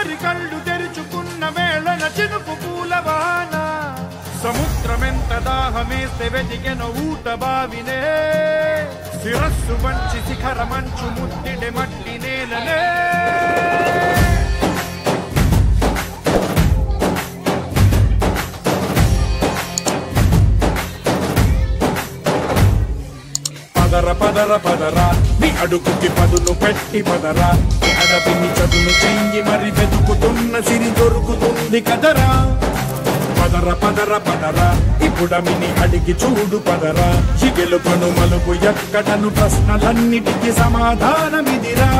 ఎడోరి కళ్ళు తెరుచుకున్న వేళన చినుకు పూలవాన సముద్రమెంత దాహమేస్తే వెతికెన ఊట బావినే శిరస్సు వంచి శిఖర మంచు ముట్టిడే మట్టి నేలనే పదర పదర పదరా నీ అడుగుకి పదును పెట్టి పదరా అడవిని చదును చెయ్యి మరి వెతుకుతున్న సిరి దొరుకుతుంది కదరా పదర పదర పదరా ఇప్పుడమిని అడిగి చూడు పదరా చిగెలుపను మలుపు ఎక్కడను ప్రశ్నలన్నిటికీ సమాధానమిదిరా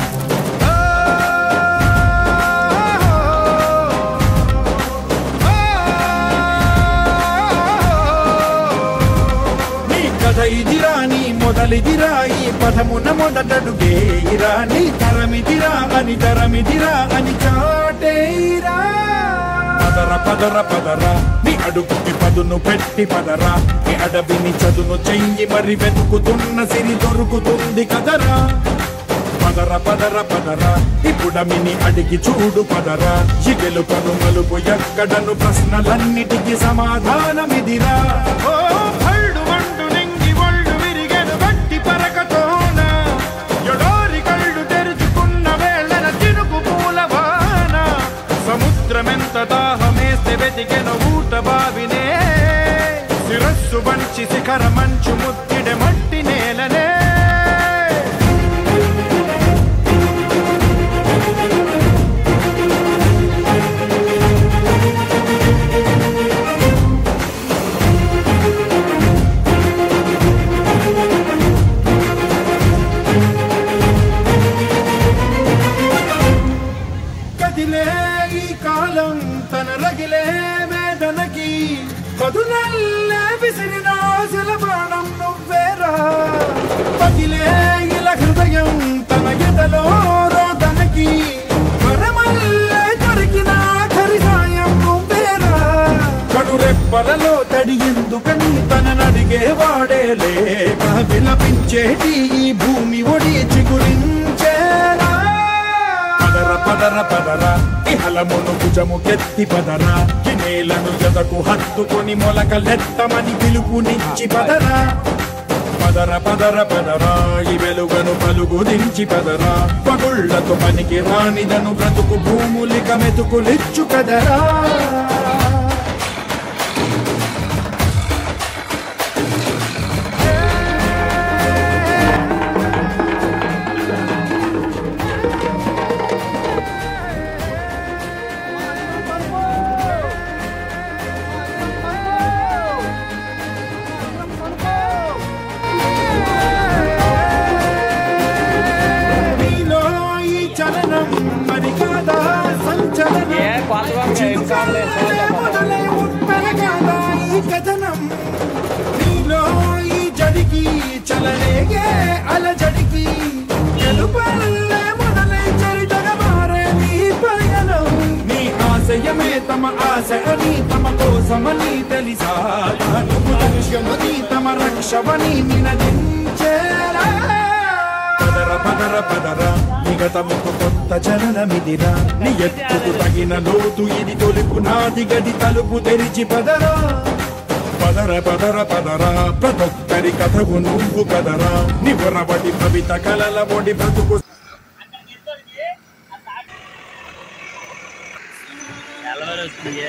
నీ కథ ఇదిరా నీ మొదలిదిరా ఈ పదమున మొదటడుగేయిరా నీ తరమిదిరా అని తరమిదిరా అని చాటేయిరా పదర పదర పదరా నీ అడుగుకి పదును పెట్టి పదరా నీ అడవిని చదును చెయ్యి మరి వెతుకుతున్న సిరి దొరుకుతుంది కదరా పదర పదర పదరా ఇప్పుడమిని అడిగి చూడు పదరా చిగెలు పను మలుపు ఎక్కడను ప్రశ్నలన్నిటికీ సమాధానమిదిరా ఓ భళ్ళు మండు నింగి ఒళ్ళు విరిగెను గట్టి పరకతోన ఎడోరి కళ్ళు తెరుచుకున్న వేళన చినుకు పూలవాన సముద్రమెంత దాహమేస్తే వెతికెన ఊట బావినే శిరస్సు వంచి శిఖర మంచు ముత్తిడె మట్టి నేలనే కదిలే ఈ కాలం తన రగిలే వేదనకి కదునల్లే విసిరిన ఆశల బాణం నువ్వేరా పగిలే ఇలా హృదయం తన ఎదలో రోదనకి వరమల్లే దొరికిన ఆఖరి సాయం నువ్వేరా కడురెప్పలలో తడి ఎందుకని తన నడిగే వాడే లేక విలపించేటి ఈ భూమి ఒడి చిగురించేరా పదర పదర పదర ఇహలమును భుజము కెత్తి పదర ఈ నేలను జతకు హత్తుకొని మొలకలెత్తమని పిలుపునిచ్చి పదరా పదర పదర పదరా ఈ వెలుగను పలుగు దించి పదరా పగుళ్లకు పనికి రానిదను బ్రతుకు భూములిక మెతుకులిచ్చు కదరా నీలో ఈ చలనం మరి కాదా సంచలనం ఏ కొత్తగా చిరుకాలే మొదలై ఉప్పెన కాదా ఈ కథనం నీలో ఈ జడికి చలనేగే అలజడికి గెలుపల్లే మొదలై చరితగా మారే నీ పయనం నీ ఆశయమే తమ ఆశ అని తమ కోసమని తెలిసా నువ్వు లక్ష్యమని తమ రక్షవని నినదించేరా పదర పదర పదర నిగతముకు కొత్త జననమిదిరా నీ ఎత్తుకు తగిన లోతు ఇది తొలుపు నాది గది తలుపు తెరిచి పదరా పదర పదర పదరా ప్రతొక్కరి కథకు నువ్వు కదరా నివరబడి కవిత కలల ఒడి బ్రతుకు డెలివరీ వస్తుంది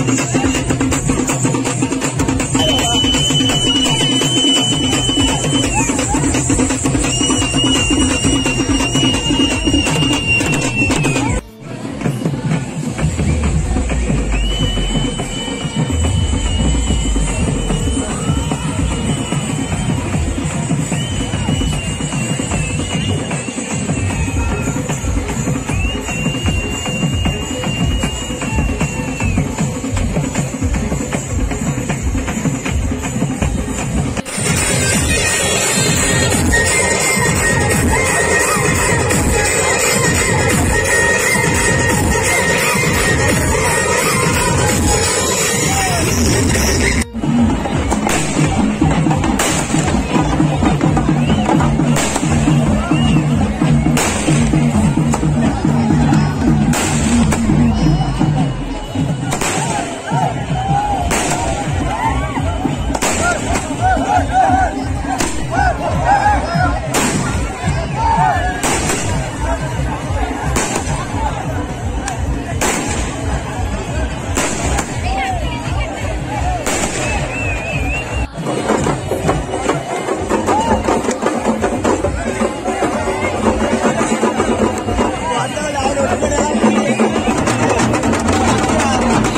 ఆ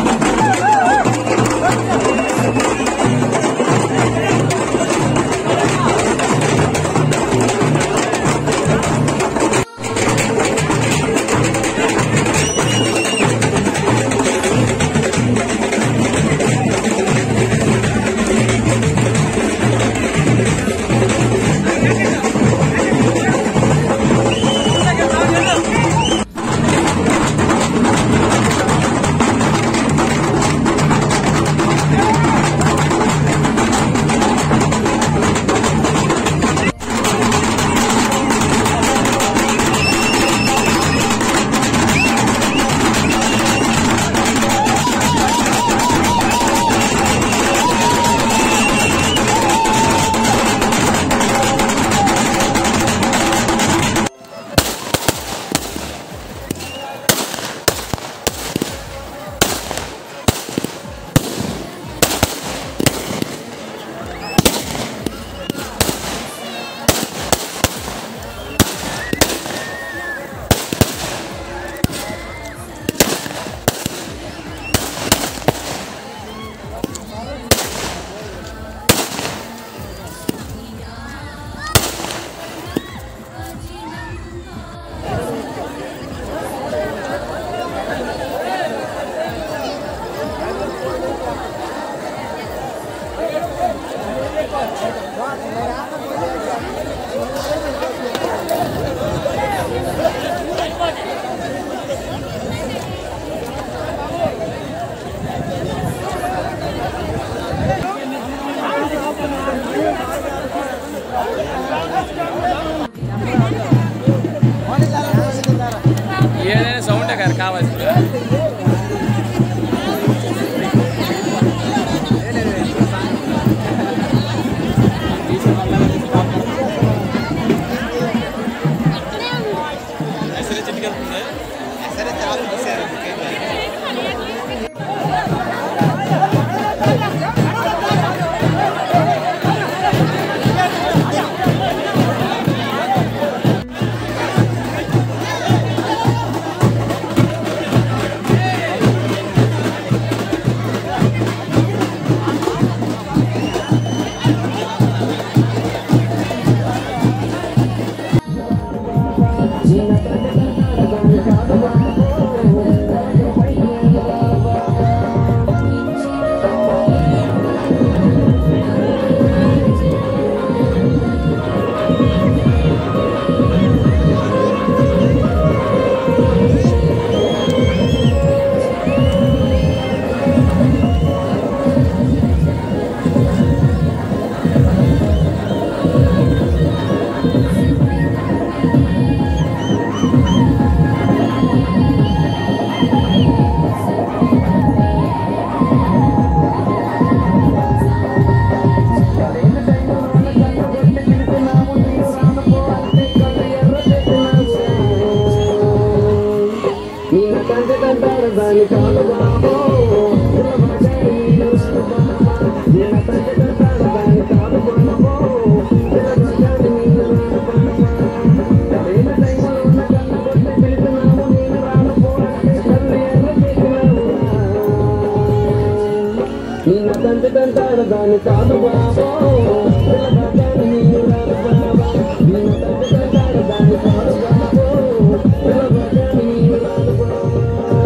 తండ్రి తంటాడు దాని కాదు బాబో పిల్లగాని నీవు రాదు బాబా నిన్ను తండ్రి తంటాడు దాని కాదు బాబో పిల్లగాని నీవు రాదు బాబా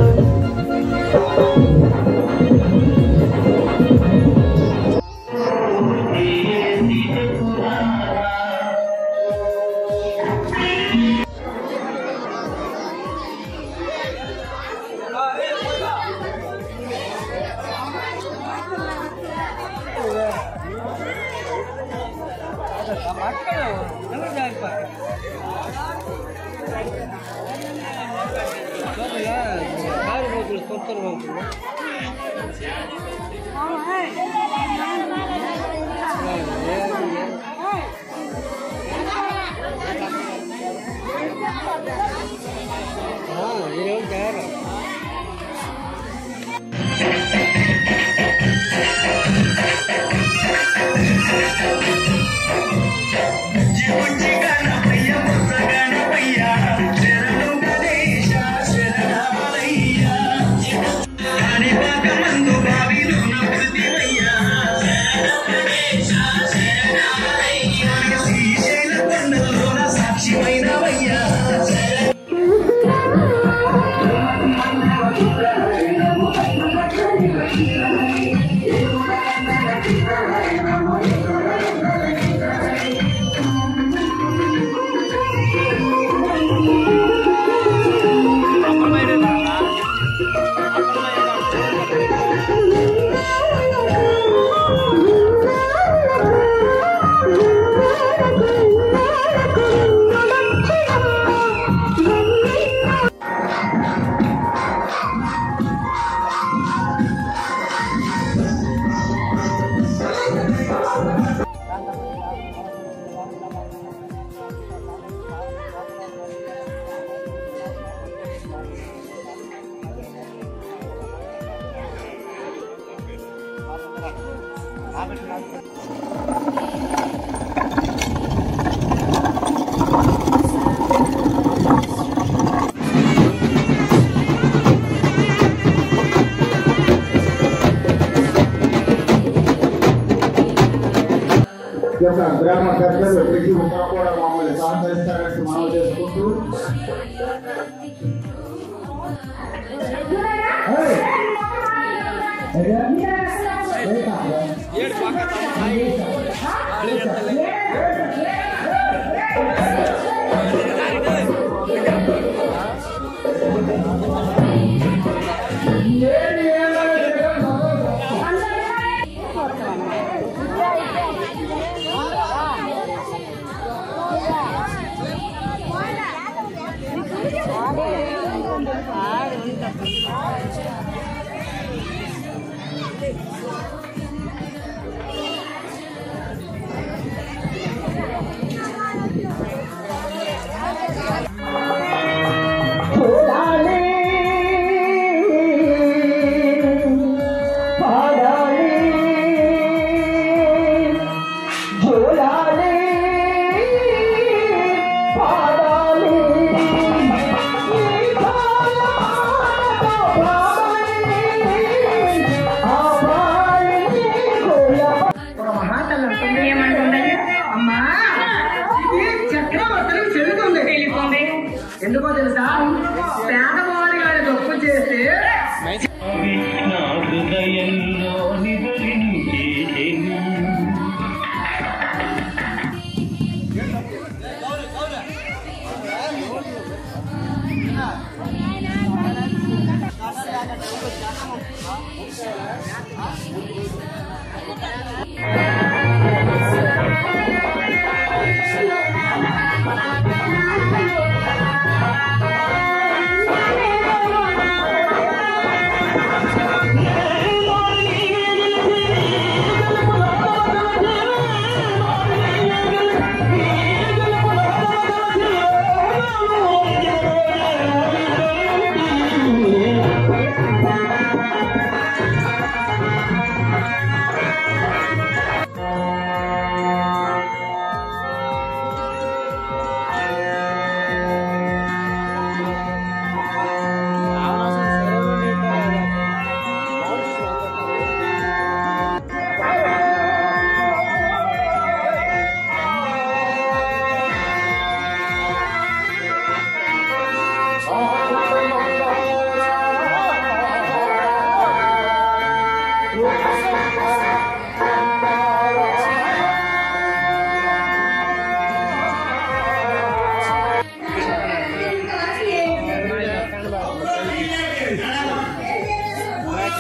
ఈ యొక్క గ్రామ పెద్దలు ప్రతి ఒక్కరు కూడా మమ్మల్ని సహకరిస్తారని మనం చేసుకుంటూ చూడాలి పాడాలి చూడాలి పాడాలి ఒక మహాతల్లి వస్తుంది ఏమంటుందండి అమ్మా ఇది చక్రవర్తులకు చెల్లుతుంది తెలియకుంది ఎందుకో తెలుసా పేదవాడి గారి తప్పు చేస్తే నా హృదయంలో నిదురించేను ఆ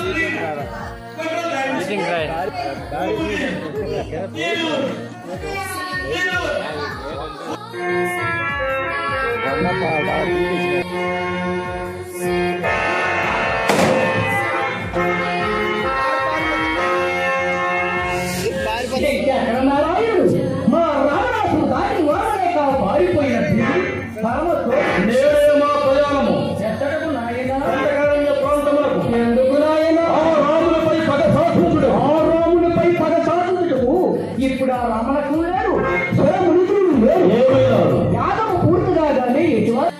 ఈటింగ్ రాయ్ నారాయణుడు మా రావణాసుడు దాన్ని వాడలేక పారిపోయిన నేడే మా ప్రయాణము ఎక్కడకు నాయనా ప్రాంతములకు ఎందుకు నాయనా ఆ రాములపై పగ సాధించుడు ఆ రాములపై పగ సాధించుటకు ఇప్పుడు ఆ రమణకు లేరు స్వరమునితుడు లేరు యాదవ పూర్తిగా కానీ ఎటువంటి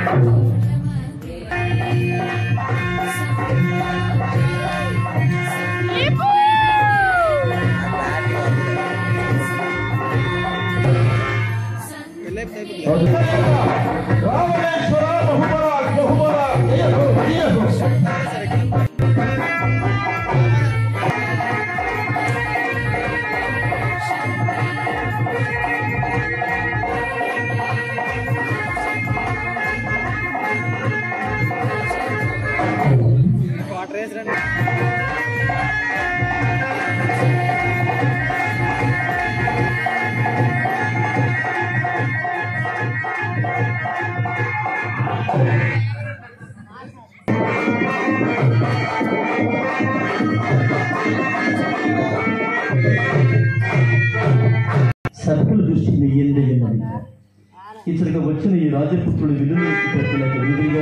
రావణేశ్వర బహుబల బహుబల జయహో జయహో సర్కుల దృష్టిని ఎందయ్యమని ఇతడికి వచ్చిన ఈ రాజపుత్రుడు విలువ పెట్టలేక ఎదురుగా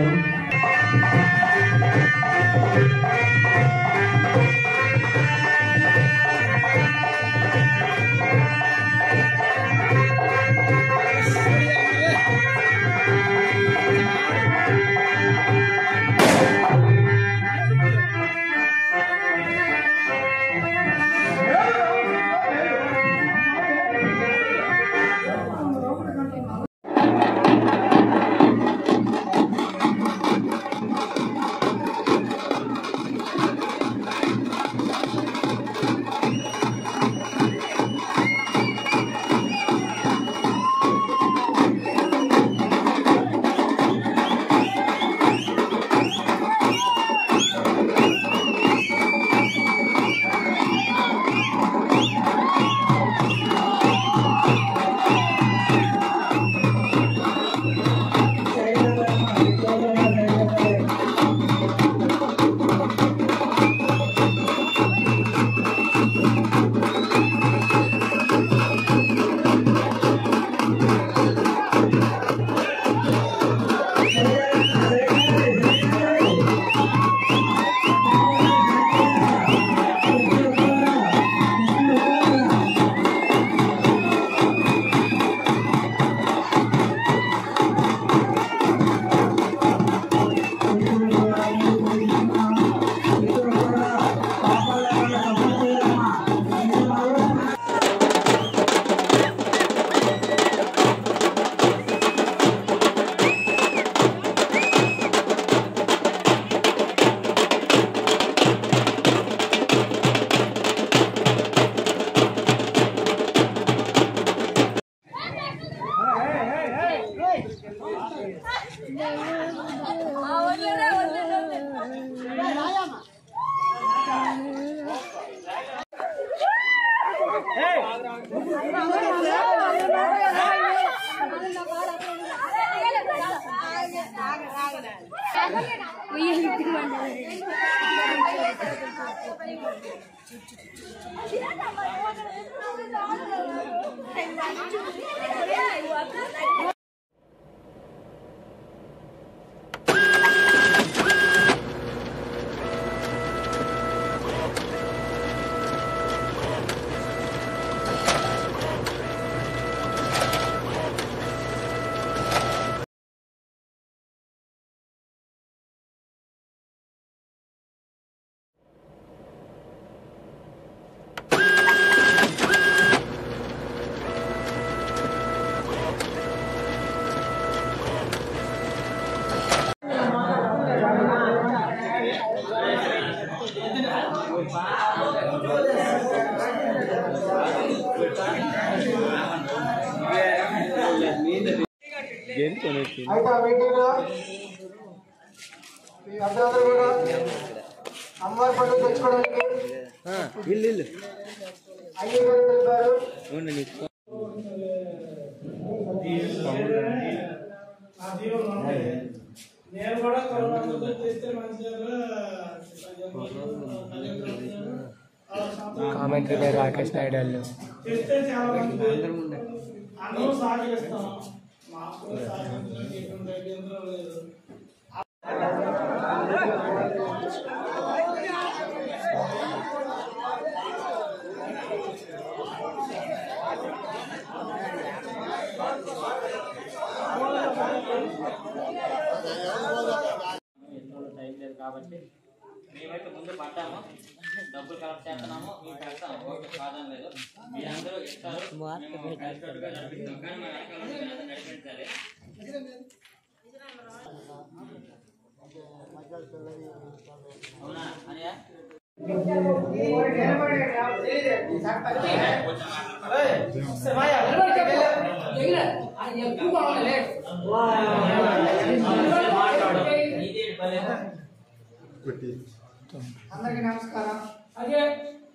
అయితే ఆ మీటింగ్ లో మీ అందరూ కూడా అమ్మవారి పట్టు తెచ్చుకోవడానికి ఇల్లు ఇల్లు అయ్యే గారు తెలిపారు ఉండు నీకు నేను కూడా కరోనా ముందు తెస్తే మంచిగా కామెంటరీ బై రాకేష్ నాయుడు వాళ్ళు తెస్తే చాలా మంచిది అందరూ సహకరిస్తాం మాకు కూడా సహకరించడానికి ఎటువంటి అభ్యంతరం లేదు ఎన్నోళ్ళు టైం లేదు కాబట్టి మేమైతే ముందు పడ్డాము డబ్బులు కలెక్ట్ చేస్తున్నాము మేము పెడతాము ఓకే కాదని లేదు మీరందరూ ఇస్తారు మేము కలిసికట్టుగా నడిపిస్తాం కానీ మా వెనకాల ఉండి మీరందరూ నడిపించాలి అవునా అనియా అందరికీ నమస్కారం అదే